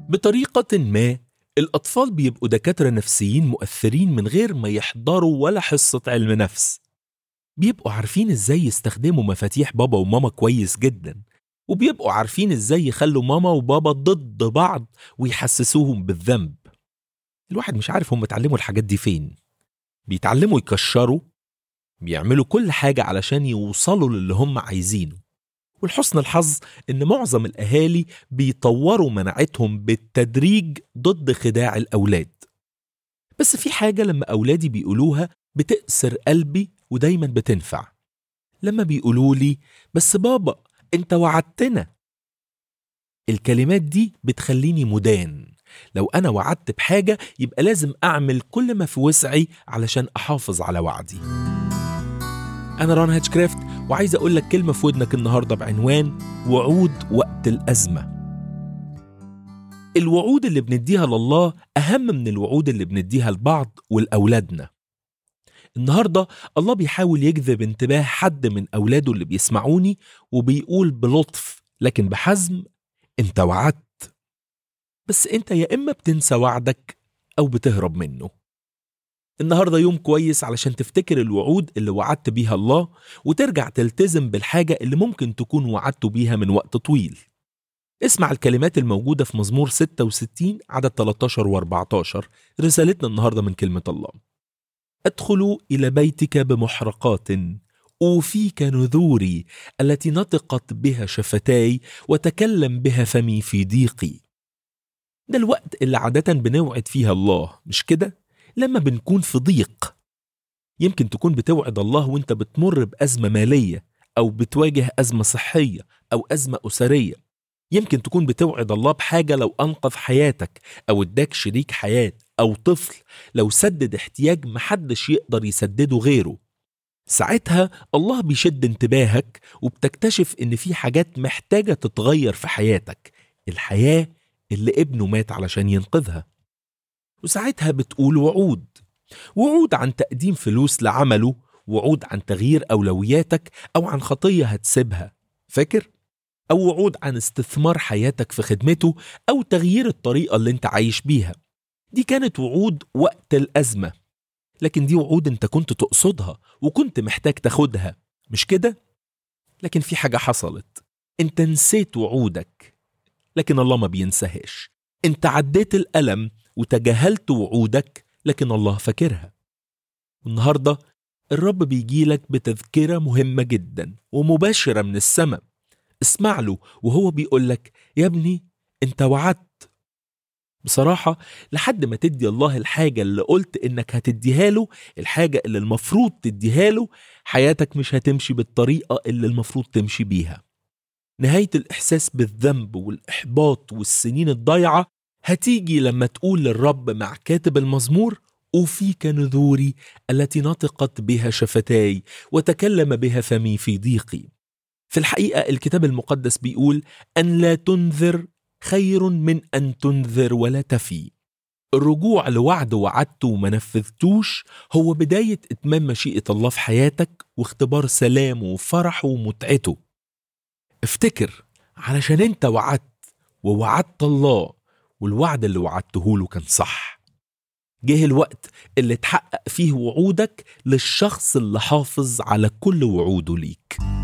بطريقة ما الأطفال بيبقوا دكاترة نفسيين مؤثرين من غير ما يحضروا ولا حصة علم نفس بيبقوا عارفين ازاي يستخدموا مفاتيح بابا وماما كويس جدا وبيبقوا عارفين ازاي يخلوا ماما وبابا ضد بعض ويحسسوهم بالذنب الواحد مش عارف هم اتعلموا الحاجات دي فين بيتعلموا يكشروا بيعملوا كل حاجة علشان يوصلوا للي هم عايزينه ولحسن الحظ ان معظم الاهالي بيطوروا مناعتهم بالتدريج ضد خداع الاولاد بس في حاجه لما اولادي بيقولوها بتأسر قلبي ودايما بتنفع لما بيقولوا لي بس بابا انت وعدتنا الكلمات دي بتخليني مدان لو انا وعدت بحاجه يبقى لازم اعمل كل ما في وسعي علشان احافظ على وعدي انا ران هاتشكرافت وعايز اقول لك كلمه في ودنك النهارده بعنوان وعود وقت الازمه الوعود اللي بنديها لله اهم من الوعود اللي بنديها لبعض ولاولادنا النهارده الله بيحاول يجذب انتباه حد من اولاده اللي بيسمعوني وبيقول بلطف لكن بحزم انت وعدت بس انت يا اما بتنسى وعدك او بتهرب منه النهارده يوم كويس علشان تفتكر الوعود اللي وعدت بيها الله وترجع تلتزم بالحاجه اللي ممكن تكون وعدت بيها من وقت طويل اسمع الكلمات الموجوده في مزمور 66 عدد 13 و14 رسالتنا النهارده من كلمه الله ادخل الى بيتك بمحرقات اوفيك نذوري التي نطقت بها شفتاي وتكلم بها فمي في ضيقي ده الوقت اللي عاده بنوعد فيها الله مش كده لما بنكون في ضيق يمكن تكون بتوعد الله وانت بتمر بازمه ماليه او بتواجه ازمه صحيه او ازمه اسريه يمكن تكون بتوعد الله بحاجه لو انقذ حياتك او اداك شريك حياه او طفل لو سدد احتياج محدش يقدر يسدده غيره ساعتها الله بيشد انتباهك وبتكتشف ان في حاجات محتاجه تتغير في حياتك الحياه اللي ابنه مات علشان ينقذها وساعتها بتقول وعود وعود عن تقديم فلوس لعمله وعود عن تغيير أولوياتك أو عن خطية هتسيبها فاكر؟ أو وعود عن استثمار حياتك في خدمته أو تغيير الطريقة اللي انت عايش بيها دي كانت وعود وقت الأزمة لكن دي وعود انت كنت تقصدها وكنت محتاج تاخدها مش كده؟ لكن في حاجة حصلت انت نسيت وعودك لكن الله ما بينساهاش انت عديت الألم وتجاهلت وعودك لكن الله فاكرها والنهارده الرب بيجيلك بتذكرة مهمة جدا ومباشرة من السماء اسمع له وهو بيقولك يا ابني انت وعدت بصراحة لحد ما تدي الله الحاجة اللي قلت انك هتديها له الحاجة اللي المفروض تديها له حياتك مش هتمشي بالطريقة اللي المفروض تمشي بيها نهاية الإحساس بالذنب والإحباط والسنين الضايعة هتيجي لما تقول للرب مع كاتب المزمور أوفيك نذوري التي نطقت بها شفتاي وتكلم بها فمي في ضيقي في الحقيقة الكتاب المقدس بيقول أن لا تنذر خير من أن تنذر ولا تفي الرجوع لوعد وعدته وما نفذتوش هو بداية إتمام مشيئة الله في حياتك واختبار سلامه وفرحه ومتعته افتكر علشان انت وعدت ووعدت الله والوعد اللي وعدته له كان صح جه الوقت اللي تحقق فيه وعودك للشخص اللي حافظ على كل وعوده ليك